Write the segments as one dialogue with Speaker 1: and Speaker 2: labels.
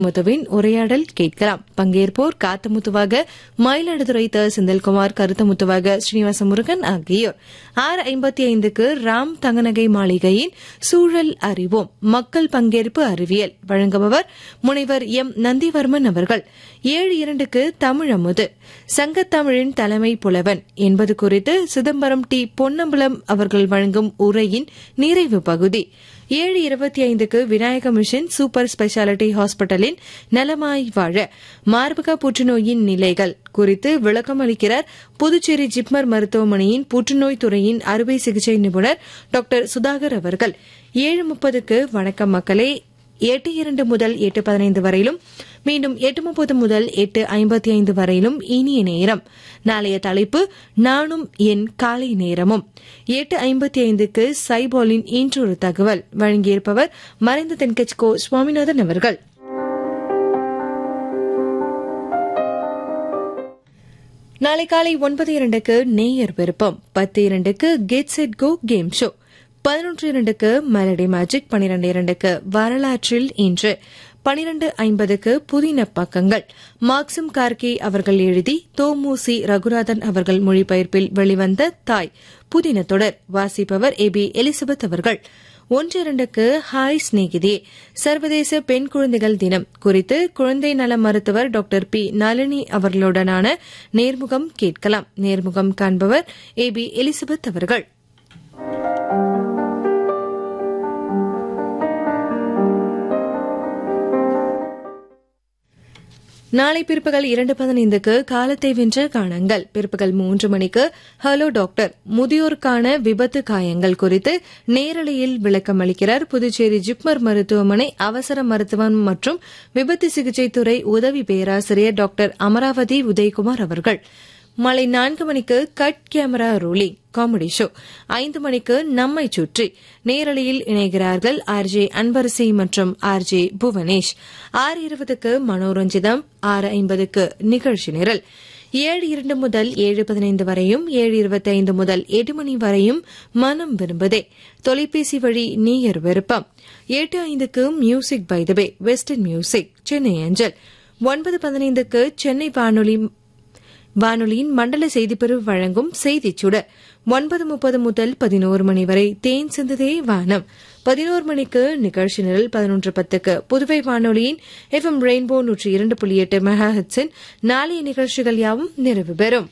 Speaker 1: முத்துவின் உரையாடல் கேட்கலாம் பங்கேற்போர் காத்தமுத்துவாக மயிலாடுதுறை த செந்தில்குமார் கருத்தமுத்துவாக ஸ்ரீனிவாச முருகன் ஆகியோர் ஆறு ஐம்பத்தி ஐந்துக்கு ராம் தங்கநகை மாளிகையின் சூழல் அறிவோம் மக்கள் பங்கேற்பு அறிவியல் வழங்குபவர் முனைவர் எம் நந்திவர்மன் அவர்கள் ஏழு இரண்டுக்கு தமிழ் அமுது சங்கத்தமிழின் தலைமை புலவன் என்பது குறித்து சிதம்பரம் டி பொன்னம்பலம் அவர்கள் வழங்கும் உரையின் நிறைவு பகுதி ஏழு இருபத்தி ஐந்துக்கு விநாயக மிஷன் சூப்பர் ஸ்பெஷாலிட்டி ஹாஸ்பிட்டலின் நலமாய் வாழ மார்பக புற்றுநோயின் நிலைகள் குறித்து விளக்கம் அளிக்கிறார் புதுச்சேரி ஜிப்மர் மருத்துவமனையின் புற்றுநோய் துறையின் அறுவை சிகிச்சை நிபுணர் டாக்டர் சுதாகர் அவர்கள் ஏழு முப்பதுக்கு வணக்கம் மக்களே எட்டு இரண்டு முதல் எட்டு பதினைந்து வரையிலும் மீண்டும் எட்டு முப்பது முதல் எட்டு ஐம்பத்தி ஐந்து வரையிலும் இனிய நேரம் நாளைய தலைப்பு நானும் என் காலை நேரமும் எட்டு ஐம்பத்தி ஐந்துக்கு சைபாலின் இன்றொரு தகவல் வழங்கியிருப்பவர் மறைந்த தென்கட்சி கோ சுவாமிநாதன் அவர்கள் நாளை காலை ஒன்பது இரண்டுக்கு நேயர் விருப்பம் பத்து இரண்டுக்கு get set go game show பதினொன்று இரண்டுக்கு மெலடி மேஜிக் பனிரெண்டு இரண்டுக்கு வரலாற்றில் இன்று பனிரெண்டு ஐம்பதுக்கு புதின பக்கங்கள் மார்க்சிம் கார்கே அவர்கள் எழுதி தோமுசி ரகுநாதன் அவர்கள் மொழிபெயர்ப்பில் வெளிவந்த தாய் புதின தொடர் வாசிப்பவர் ஏ பி எலிசபெத் அவர்கள் ஒன்று இரண்டுக்கு ஹாய் ஸ்நேகிதே சர்வதேச பெண் குழந்தைகள் தினம் குறித்து குழந்தை நல மருத்துவர் டாக்டர் பி நளினி அவர்களுடனான நேர்முகம் கேட்கலாம் நேர்முகம் காண்பவர் ஏ பி எலிசபெத் அவர்கள் நாளை பிற்பகல் இரண்டு பதினைந்துக்கு காலத்தை வென்ற காணங்கள் பிற்பகல் மூன்று மணிக்கு ஹலோ டாக்டர் முதியோருக்கான விபத்து காயங்கள் குறித்து நேரலையில் விளக்கம் அளிக்கிறார் புதுச்சேரி ஜிப்மர் மருத்துவமனை அவசர மருத்துவம் மற்றும் விபத்து சிகிச்சை துறை உதவி பேராசிரியர் டாக்டர் அமராவதி உதயகுமார் அவர்கள் மாலை நான்கு மணிக்கு cut camera rolling comedy show ஐந்து மணிக்கு நம்மை சுற்றி நேரலையில் இணைகிறார்கள் ஆர் ஜே அன்பரசி மற்றும் ஆர் ஜே புவனேஷ் ஆறு இருபதுக்கு மனோரஞ்சிதம் ஆறு ஐம்பதுக்கு நிகழ்ச்சி நிரல் ஏழு இரண்டு முதல் ஏழு பதினைந்து வரையும் ஏழு இருபத்தி ஐந்து முதல் எட்டு மணி வரையும் மனம் விரும்புதே தொலைபேசி வழி நீயர் விருப்பம் எட்டு ஐந்துக்கு music by the way western music Chennai அஞ்சல் ஒன்பது பதினைந்துக்கு சென்னை வானொலி வானொலியின் மண்டல செய்திப்பிரிவு வழங்கும் செய்திச் சுடர் ஒன்பது முப்பது முதல் பதினோரு மணி வரை தேன் சிந்ததே வானம் பதினோரு மணிக்கு நிகழ்ச்சி நிரல் பதினொன்று பத்துக்கு புதுவை வானொலியின் எஃப் எம் ரெயின்போ நூற்றி இரண்டு புள்ளி எட்டு மெகா ஹெட்ஸின் நாளைய நிகழ்ச்சிகள் யாவும் நிறைவு பெறும்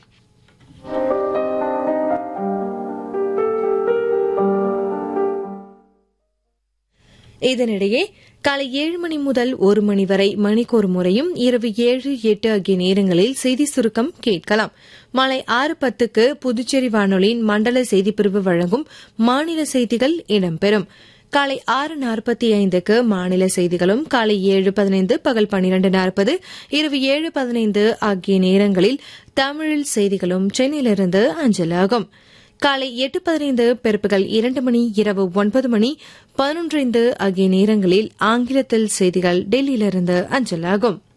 Speaker 1: இதனிடையே காலை ஏழு மணி முதல் ஒரு மணி வரை மணிக்கொரு முறையும் இரவு ஏழு எட்டு ஆகிய நேரங்களில் செய்தி சுருக்கம் கேட்கலாம் மாலை ஆறு பத்துக்கு புதுச்சேரி வானொலியின் மண்டல செய்திப்பிரிவு வழங்கும் மாநில செய்திகள் இடம்பெறும் காலை ஆறு நாற்பத்தி ஐந்துக்கு மாநில செய்திகளும் காலை ஏழு பதினைந்து பகல் பன்னிரண்டு நாற்பது இரவு ஏழு பதினைந்து ஆகிய நேரங்களில் தமிழில் செய்திகளும் சென்னையிலிருந்து அஞ்சலாகும் காலை எட்டு பதினைந்து பிற்பகல் இரண்டு மணி இரவு ஒன்பது மணி பதினொன்றைந்து ஆகிய நேரங்களில் ஆங்கிலத்தில் செய்திகள் டெல்லியிலிருந்து அஞ்சலாகும்